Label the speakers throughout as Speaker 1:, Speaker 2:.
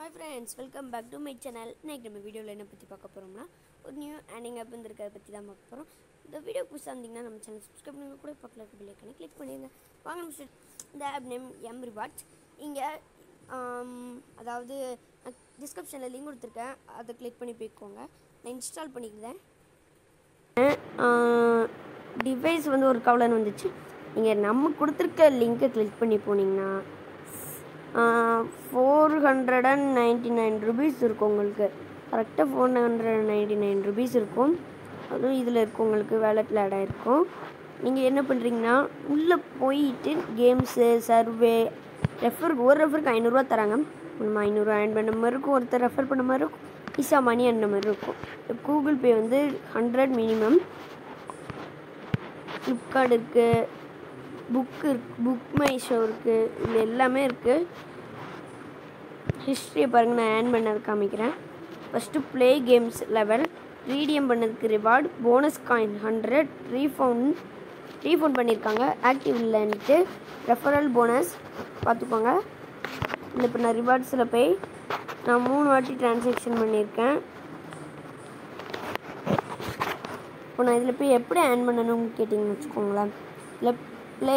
Speaker 1: Hi friends welcome back to my channel இன்னைக்கு நம்ம வீடியோவில் என்ன பற்றி பார்க்க போகிறோம்னா ஒரு நியூ ஆனிங் ஆப் இருந்திருக்கிறத பற்றி தான் பார்க்க போகிறோம் இந்த வீடியோ புதுசாக இருந்தீங்கன்னா நம்ம சேனல் சப்ஸ்கிரைப் பண்ணி கூட பக்கத்தில் இருக்க பிள்ளைக்கான கிளிக் பண்ணிடுங்க வாங்க நம்ம start. இந்த ஆப் நேம் எம் ரிவார்ட்ஸ் இங்கே அதாவது டிஸ்கிரிப்ஷனில் லிங்க் கொடுத்துருக்கேன் அதை கிளிக் பண்ணி போய்க்கோங்க நான் இன்ஸ்டால் பண்ணிக்கிறேன் டிவைஸ் வந்து ஒரு கவலன் வந்துச்சு நீங்கள் நம்ம கொடுத்துருக்க லிங்கை கிளிக் பண்ணி போனீங்கன்னா four hundred and ninety nine rupees இருக்கும் உங்களுக்கு கரெக்டாக four hundred and ninety nine rupees இருக்கும் அதுவும் இதில் இருக்கும் உங்களுக்கு வேலெட்டில் ஆட் ஆகிருக்கும் நீங்கள் என்ன பண்ணுறீங்கன்னா உள்ளே போயிட்டு கேம்ஸு சர்வே ரெஃபருக்கு ஒரு ரெஃபருக்கு ஐநூறுரூவா தராங்க நம்ம ஐநூறுரூவா ஆட் பண்ண மாதிரி இருக்கும் ஒருத்தர் ரெஃபர் பண்ண மாதிரி இருக்கும் இசா மணி அந்த மாதிரி இருக்கும் கூகுள் பே வந்து ஹண்ட்ரட் மினிமம் ஃப்ளிப்கார்ட் இருக்குது புக்கு இருக்கு புக் மை ஷோ இருக்குது இது எல்லாமே இருக்குது ஹிஸ்ட்ரியை பாருங்கள் நான் ஆன் பண்ணது காமிக்கிறேன் first play games level redeem பண்ணதுக்கு reward bonus coin hundred refund refund பண்ணியிருக்காங்க ஆக்டிவ் இல்லைன்ட்டு ரெஃபரல் போனஸ் பார்த்துக்கோங்க இல்லை இப்போ நான் ரிவார்ட்ஸில் போய் நான் மூணு வாட்டி ட்ரான்சாக்ஷன் பண்ணியிருக்கேன் இப்போ நான் இதில் போய் எப்படி ஆன் பண்ணணும்னு கேட்டிங்கன்னு வச்சுக்கோங்களேன் இதில் ப்ளே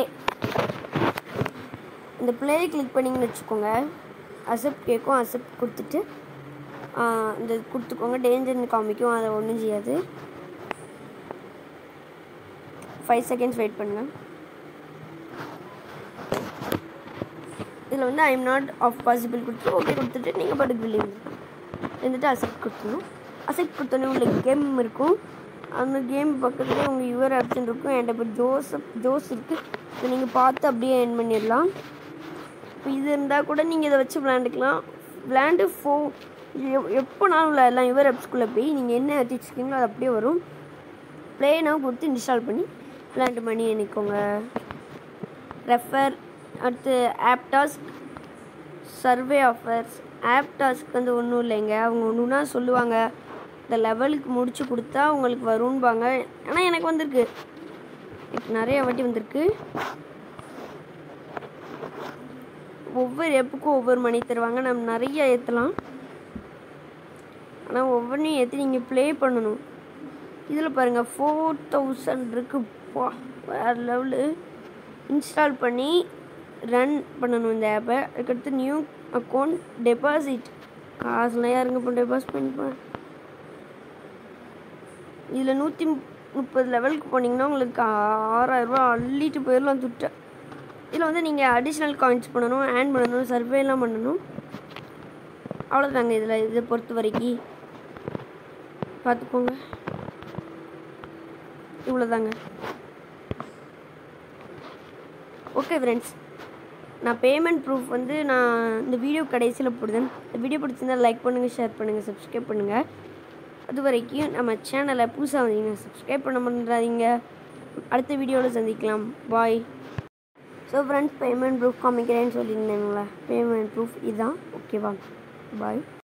Speaker 1: இந்த ப்ளே கிளிக் பண்ணிங்கன்னு வச்சுக்கோங்க அசெப்ட் கேட்கும் அசெப்ட் கொடுத்துட்டு ஆஹ், இந்த கொடுத்துக்கோங்க டேஞ்சர்னு காமிக்கும் அதை ஒன்றும் செய்யாது ஃபைவ் செகண்ட்ஸ் வெயிட் பண்ணுங்கள் இதில் வந்து ஐம் நாட் ஆஃப் பாசிபிள் கொடுத்து ஓகே கொடுத்துட்டு நீங்கள் பாட்டுக்கு பில்லிங் இருந்துட்டு அசெப்ட் கொடுத்துணும் அசெப்ட் கொடுத்தோன்னே உங்களுக்கு கேம் இருக்கும் அந்த கேம் பக்கத்துலேயே உங்கள் யுவர் ஆப்ஷன் இருக்கும் என்கிட்ட இப்போ ஜோசப் ஜோஸ் இருக்குது இதை நீங்கள் பார்த்து அப்படியே என் பண்ணிடலாம் இப்போ இது இருந்தால் கூட நீங்கள் இதை வச்சு விளையாண்டுக்கலாம் விளையாண்டு ஃபோ எப்போனாலும் விளையாடலாம் யுவர் ஆப்ஸ்குள்ளே போய் நீங்கள் என்ன ஏற்றி வச்சுருக்கீங்களோ அது அப்படியே வரும் ப்ளேனாக கொடுத்து இன்ஸ்டால் பண்ணி விளையாண்டு பண்ணி எண்ணிக்கோங்க ரெஃபர் அடுத்து app task survey offers app task வந்து ஒன்றும் இல்லைங்க அவங்க ஒன்றுனா சொல்லுவாங்க இந்த லெவலுக்கு முடிச்சு கொடுத்தா உங்களுக்கு வரும்பாங்க ஆனால் எனக்கு வந்திருக்கு எனக்கு நிறைய வாட்டி வந்திருக்கு ஒவ்வொரு எப்புக்கும் ஒவ்வொரு மணி தருவாங்க நம்ம நிறைய ஏற்றலாம் ஆனால் ஒவ்வொன்றையும் ஏற்றி நீங்கள் ப்ளே பண்ணணும் இதில் பாருங்கள் ஃபோர் தௌசண்ட் இருக்குப்பா வேறு லெவலு இன்ஸ்டால் பண்ணி ரன் பண்ணணும் இந்த ஆப்பை அதுக்கடுத்து நியூ அக்கௌண்ட் டெபாசிட் காசுலாம் யாருங்க இப்போ டெபாசிட் பண்ணிப்பேன் இதில் நூற்றி முப்பது லெவலுக்கு போனீங்கன்னா உங்களுக்கு ஆறாயிரரூபா அள்ளிட்டு போயிடலாம் துட்டை இதில் வந்து நீங்கள் அடிஷ்னல் காயின்ஸ் பண்ணணும் ஆன் பண்ணணும் சர்வேலாம் பண்ணணும் அவ்வளோதாங்க இதில் இதை பொறுத்த வரைக்கும் பார்த்துக்கோங்க இவ்வளோதாங்க ஓகே ஃப்ரெண்ட்ஸ் நான் பேமெண்ட் ப்ரூஃப் வந்து நான் இந்த வீடியோ கடைசியில் போடுதேன் இந்த வீடியோ பிடிச்சிருந்தா லைக் பண்ணுங்கள் ஷேர் பண்ணுங்கள் சப்ஸ்கிரைப் பண்ணுங்கள் அது வரைக்கும் நம்ம சேனலை புதுசாக வந்தீங்கன்னா சப்ஸ்கிரைப் பண்ண பண்ணுறாதீங்க அடுத்த வீடியோவில் சந்திக்கலாம் bye so friends payment proof காமிக்கிறேன்னு சொல்லியிருந்தேங்களா பேமெண்ட் ப்ரூஃப் இதுதான் ஓகேவா பாய்